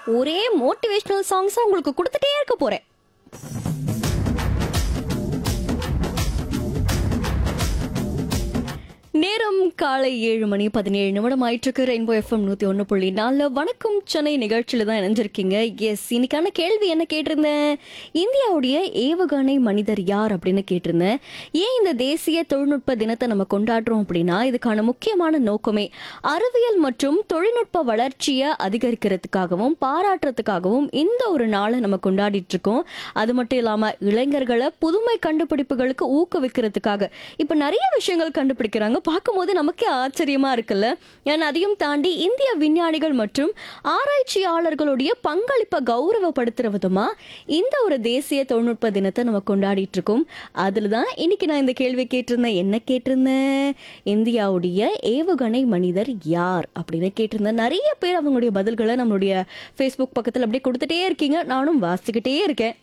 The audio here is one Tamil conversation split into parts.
ஒரே மோட்டிவேஷனல் சாங்ஸா உங்களுக்கு கொடுத்துட்டே இருக்க போறேன் நேரம் காலை ஏழு மணி பதினேழு நிமிடம் ஆயிட்டிருக்கு ரெயின்போ எஃப்எம் நூத்தி ஒன்று புள்ளி நாலு வணக்கம் சென்னை நிகழ்ச்சியில தான் இணைஞ்சிருக்கீங்க எஸ் இன்னைக்கான கேள்வி என்ன கேட்டிருந்தேன் இந்தியாவுடைய ஏவுகணை மனிதர் யார் அப்படின்னு கேட்டிருந்தேன் ஏன் இந்த தேசிய தொழில்நுட்ப தினத்தை நம்ம கொண்டாடுறோம் அப்படின்னா இதுக்கான முக்கியமான நோக்கமே அறிவியல் மற்றும் தொழில்நுட்ப வளர்ச்சியை அதிகரிக்கிறதுக்காகவும் பாராட்டுறதுக்காகவும் இந்த ஒரு நாளை நம்ம கொண்டாடிட்டு இருக்கோம் அது மட்டும் இல்லாம இளைஞர்களை புதுமை கண்டுபிடிப்புகளுக்கு ஊக்குவிக்கிறதுக்காக இப்ப நிறைய விஷயங்கள் கண்டுபிடிக்கிறாங்க பார்க்கும்போது நமக்கே ஆச்சரியமா இருக்குல்ல ஏன்னா அதையும் தாண்டி இந்திய விஞ்ஞானிகள் மற்றும் ஆராய்ச்சியாளர்களுடைய பங்களிப்பை கௌரவப்படுத்துற விதமா இந்த ஒரு தேசிய தொழில்நுட்ப தினத்தை நம்ம கொண்டாடிட்டு இருக்கோம் அதுல தான் இன்னைக்கு நான் இந்த கேள்வி கேட்டிருந்தேன் என்ன கேட்டிருந்தேன் இந்தியாவுடைய ஏவுகணை மனிதர் யார் அப்படின்னு கேட்டிருந்தேன் நிறைய பேர் அவங்களுடைய பதில்களை நம்மளுடைய ஃபேஸ்புக் பக்கத்தில் அப்படியே கொடுத்துட்டே இருக்கீங்க நானும் வாசிச்சுக்கிட்டே இருக்கேன்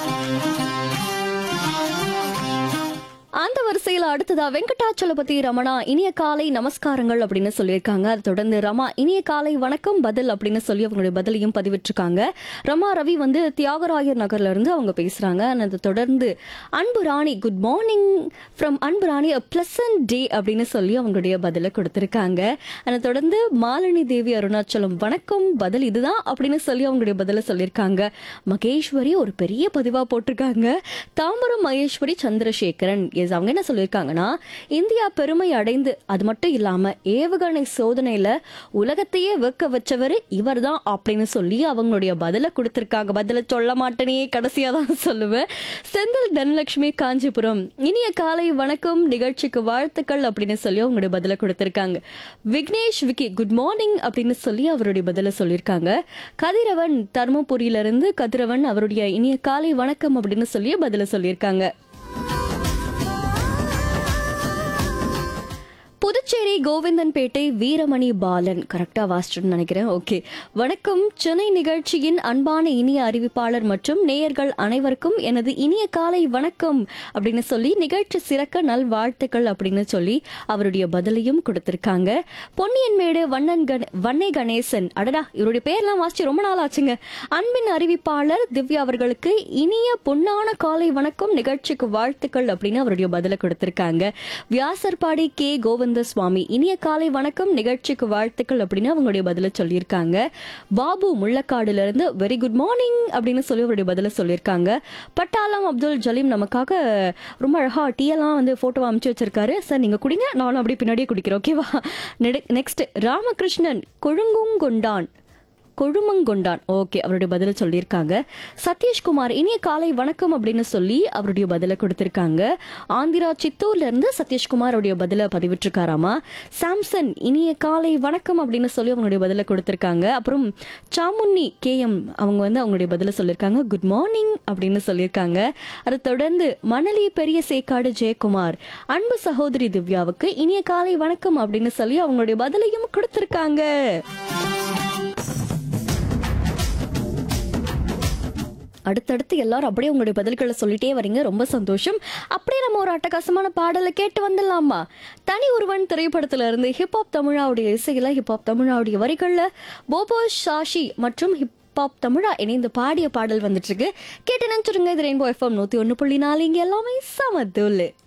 அந்த வரிசையில் அடுத்ததா வெங்கடாச்சலபதி ரமணா இனிய காலை நமஸ்காரங்கள் அப்படின்னு சொல்லியிருக்காங்க அதை தொடர்ந்து ரமா இனிய காலை வணக்கம் பதில் அப்படின்னு சொல்லி அவங்களுடைய பதிலையும் பதிவிட்டிருக்காங்க ரமா ரவி வந்து தியாகராயர் நகர்ல இருந்து அவங்க பேசுறாங்க and அதை தொடர்ந்து அன்பு ராணி குட் மார்னிங் ஃப்ரம் அன்பு ராணி அ பிளசன்ட் டே அப்படின்னு சொல்லி அவங்களுடைய பதிலை கொடுத்திருக்காங்க அதை தொடர்ந்து மாலினி தேவி அருணாச்சலம் வணக்கம் பதில் இதுதான் அப்படின்னு சொல்லி அவங்களுடைய பதிலை சொல்லியிருக்காங்க மகேஸ்வரி ஒரு பெரிய பதிவா போட்டிருக்காங்க தாம்பரம் மகேஸ்வரி சந்திரசேகரன் எஸ் அவங்க என்ன சொல்லியிருக்காங்கன்னா இந்தியா பெருமை அடைந்து அது மட்டும் இல்லாம ஏவுகணை சோதனையில உலகத்தையே வெக்க வச்சவர் இவர்தான் அப்படின்னு சொல்லி அவங்களுடைய பதிலை கொடுத்திருக்காங்க பதில சொல்ல மாட்டேனே கடைசியா தான் சொல்லுவேன் செந்தில் தனலட்சுமி காஞ்சிபுரம் இனிய காலை வணக்கம் நிகழ்ச்சிக்கு வாழ்த்துக்கள் அப்படின்னு சொல்லி அவங்களுடைய பதிலை கொடுத்திருக்காங்க விக்னேஷ் விக்கி குட் மார்னிங் அப்படின்னு சொல்லி அவருடைய பதிலை சொல்லியிருக்காங்க கதிரவன் தருமபுரியில இருந்து கதிரவன் அவருடைய இனிய காலை வணக்கம் அப்படின்னு சொல்லி பதிலை சொல்லியிருக்காங்க புதுச்சேரி கோவிந்தன்பேட்டை வீரமணி பாலன் கரெக்டா வாசிச்சுன்னு நினைக்கிறேன் ஓகே வணக்கம் சென்னை நிகழ்ச்சியின் அன்பான இனிய அறிவிப்பாளர் மற்றும் நேயர்கள் அனைவருக்கும் எனது இனிய காலை வணக்கம் அப்படின்னு சொல்லி நிகழ்ச்சி சிறக்க நல் வாழ்த்துக்கள் அப்படின்னு சொல்லி அவருடைய பதிலையும் கொடுத்திருக்காங்க பொன்னியன்மேடு வண்ணன் கண வன்னை கணேசன் அடடா இவருடைய பேர்லாம் வாசிச்சு ரொம்ப நாள் ஆச்சுங்க அன்பின் அறிவிப்பாளர் திவ்யா அவர்களுக்கு இனிய பொன்னான காலை வணக்கம் நிகழ்ச்சிக்கு வாழ்த்துக்கள் அப்படின்னு அவருடைய பதிலை கொடுத்திருக்காங்க வியாசர்பாடி கே கோவிந்த சுவாமி இனிய காலை வணக்கம் நிகழ்ச்சிக்கு வாழ்த்துக்கள் அப்படின்னு அவங்களுடைய பதில சொல்லியிருக்காங்க பாபு முள்ளக்காடுல இருந்து வெரி குட் மார்னிங் அப்படின்னு சொல்லி அவருடைய பதில சொல்லியிருக்காங்க பட்டாளம் அப்துல் ஜலீம் நமக்காக ரொம்ப அழகா டீ எல்லாம் வந்து போட்டோ அனுப்பிச்சு வச்சிருக்காரு சார் நீங்க குடிங்க நானும் அப்படியே பின்னாடியே குடிக்கிறேன் ஓகேவா நெக்ஸ்ட் ராமகிருஷ்ணன் கொழுங்குங்கொண்டான் கொழுமங்கொண்டான் ஓகே அவருடைய பதில சொல்லியிருக்காங்க சதீஷ்குமார் இனிய காலை வணக்கம் அப்படின்னு சொல்லி அவருடைய பதில கொடுத்திருக்காங்க ஆந்திரா சித்தூர்ல இருந்து சதீஷ்குமார் அவருடைய பதில பதிவிட்டிருக்காராமா சாம்சன் இனிய காலை வணக்கம் அப்படின்னு சொல்லி அவங்களுடைய பதில கொடுத்திருக்காங்க அப்புறம் சாமுன்னி கேஎம் அவங்க வந்து அவங்களுடைய பதில சொல்லியிருக்காங்க குட் மார்னிங் அப்படின்னு சொல்லியிருக்காங்க அதை தொடர்ந்து மணலி பெரிய சேக்காடு ஜெயக்குமார் அன்பு சகோதரி திவ்யாவுக்கு இனிய காலை வணக்கம் அப்படின்னு சொல்லி அவங்களுடைய பதிலையும் கொடுத்திருக்காங்க அடுத்தடுத்து எல்லாரும் அப்படியே உங்களுடைய பதில்களை சொல்லிட்டே வரீங்க ரொம்ப சந்தோஷம் அப்படியே நம்ம ஒரு அட்டகாசமான பாடலை கேட்டு வந்துடலாமா தனி ஒருவன் திரைப்படத்துல இருந்து ஹிப்ஹாப் தமிழாவுடைய இசையில ஹிப்ஹாப் தமிழாவுடைய வரிகள்ல போபோ ஷாஷி மற்றும் ஹிப்ஹாப் தமிழா இணைந்து பாடிய பாடல் வந்துட்டு இருக்கு கேட்டு நினைச்சிருங்க இது ரெயின்போ எஃப்எம் நூத்தி ஒன்னு புள்ளி நாலு இங்க எல்லாமே சமத்துள்ளு